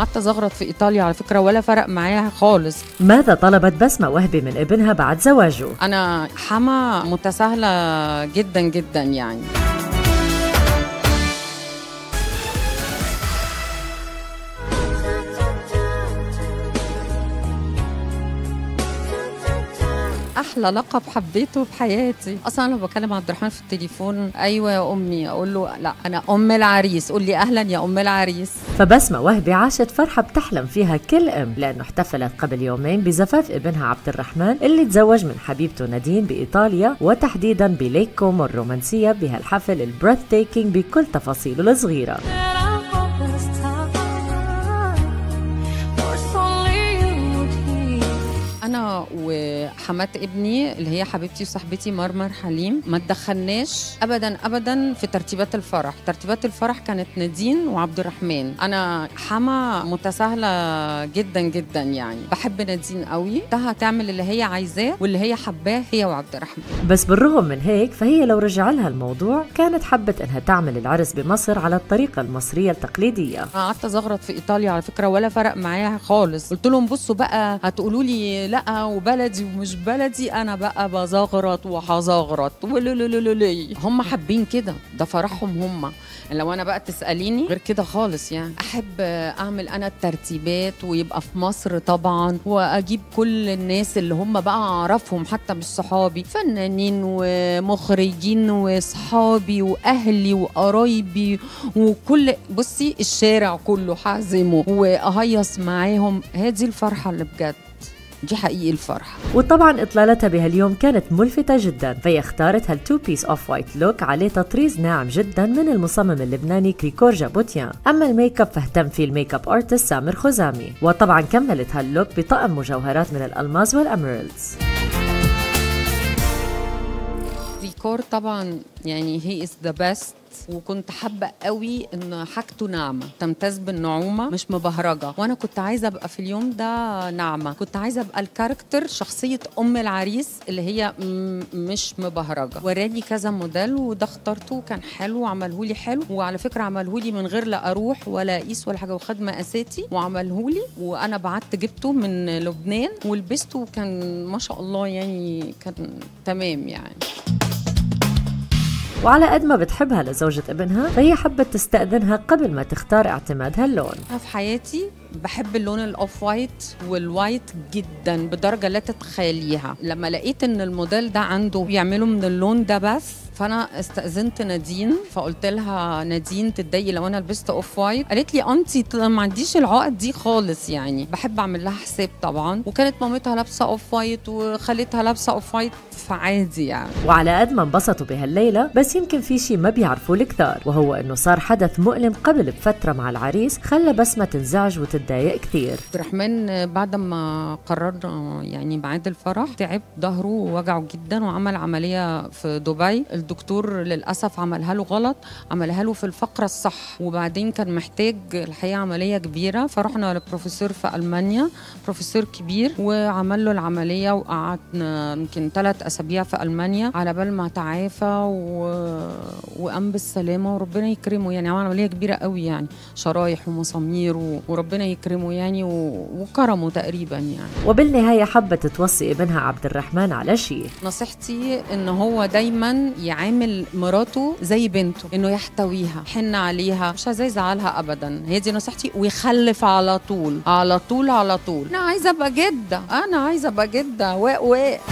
قعدت ازغرط في ايطاليا على فكره ولا فرق معايا خالص ماذا طلبت بسمة وهبي من ابنها بعد زواجه؟ انا حما متساهله جدا جدا يعني احلى لقب حبيته في حياتي اصلا انا بكلم عبد الرحمن في التليفون ايوه يا امي اقول له لا انا ام العريس قول لي اهلا يا ام العريس فبسمة وهبي عاشت فرحة بتحلم فيها كل ام لانه احتفلت قبل يومين بزفاف ابنها عبد الرحمن اللي تزوج من حبيبته نادين بايطاليا وتحديدا بليك كومو الرومانسية بهالحفل البريث تيكينج بكل تفاصيله الصغيرة انا وحمات ابني اللي هي حبيبتي وصاحبتي مرمر حليم ما تدخلناش ابدا ابدا في ترتيبات الفرح ترتيبات الفرح كانت نادين وعبد الرحمن انا حما متساهله جدا جدا يعني بحب نادين قوي ده تعمل اللي هي عايزاه واللي هي حباه هي وعبد الرحمن بس بالرغم من هيك فهي لو رجع لها الموضوع كانت حبت انها تعمل العرس بمصر على الطريقة المصرية التقليدية قعدت ازغرط في ايطاليا على فكره ولا فرق معايا خالص قلت لهم بصوا بقى هتقولوا لي لا وبلدي ومش بلدي انا بقى بزغرط وهزغرط ولولولولولي. هم حابين كده ده فرحهم هم لو انا بقى تساليني غير كده خالص يعني احب اعمل انا الترتيبات ويبقى في مصر طبعا واجيب كل الناس اللي هم بقى اعرفهم حتى مش صحابي فنانين ومخرجين وصحابي واهلي وقرايبي وكل بصي الشارع كله حازمه واهيص معاهم هذه الفرحه اللي بجد دي حقيقي الفرحه وطبعا اطلالتها بهاليوم كانت ملفتة جدا فهي اختارت هالتو بيس اوف وايت لوك عليه تطريز ناعم جدا من المصمم اللبناني كريكور جابوتيان اما الميك اب فاهتم فيه الميك اب ارتست سامر خزامي وطبعا كملت هاللوك بطقم مجوهرات من الالماس والاميرالدز ديكور طبعا يعني هي از ذا بيست وكنت حابه قوي ان حاجته ناعمه تمتاز بالنعومه مش مبهرجه وانا كنت عايزه ابقى في اليوم ده ناعمه كنت عايزه ابقى الكاركتر شخصيه ام العريس اللي هي م- مش مبهرجه وراني كذا موديل وده اخترته كان حلو وعمله لي حلو وعلى فكره عمله لي من غير لا اروح ولا اقيس ولا حاجه وخد مقاساتي وعمله لي وانا بعت جبته من لبنان ولبسته وكان ما شاء الله يعني كان تمام يعني وعلى قد ما بتحبها لزوجة ابنها فهي حبت تستأذنها قبل ما تختار اعتماد هاللون أنا في حياتي بحب اللون الاوف وايت والوايت جدا بدرجه لا تتخيليها لما لقيت ان الموديل ده عنده بيعمله من اللون ده بس فانا استاذنت نادين فقلت لها نادين تتضايقي لو انا لبست اوف وايت قالت لي انت ما عنديش العقد دي خالص يعني بحب اعمل لها حساب طبعا وكانت مامتها لابسه اوف وايت وخالتها لابسه اوف وايت فعادي يعني وعلى قد ما انبسطوا بهالليلة بس يمكن في شي ما بيعرفوه الكثار وهو انه صار حدث مؤلم قبل بفترة مع العريس خلى بسمة تنزعج وتتضايق كثير عبد الرحمن بعد ما قررنا يعني ميعاد الفرح تعب ظهره ووجعه جدا وعمل عمليه في دبي الدكتور للاسف عملها له غلط عملها له في الفقره الصح وبعدين كان محتاج الحقيقه عمليه كبيره فرحنا لبروفيسور في المانيا بروفيسور كبير وعمل له العمليه وقعدنا يمكن ثلاث اسابيع في المانيا على بال ما تعافى و... وقام بالسلامه وربنا يكرمه يعني عمل عمليه كبيره قوي يعني شرايح ومسامير و... وربنا يكرمه يعني و... وكرمه تقريبا يعني وبالنهاية حبت توصي ابنها عبد الرحمن على شيء نصيحتي ان هو دايما يعامل مراته زي بنته انه يحتويها يحن عليها مش عايزاه يزعلها ابدا هي دي نصيحتي ويخلف على طول على طول على طول انا عايزه ابقى جده انا عايزه ابقى جده واق واق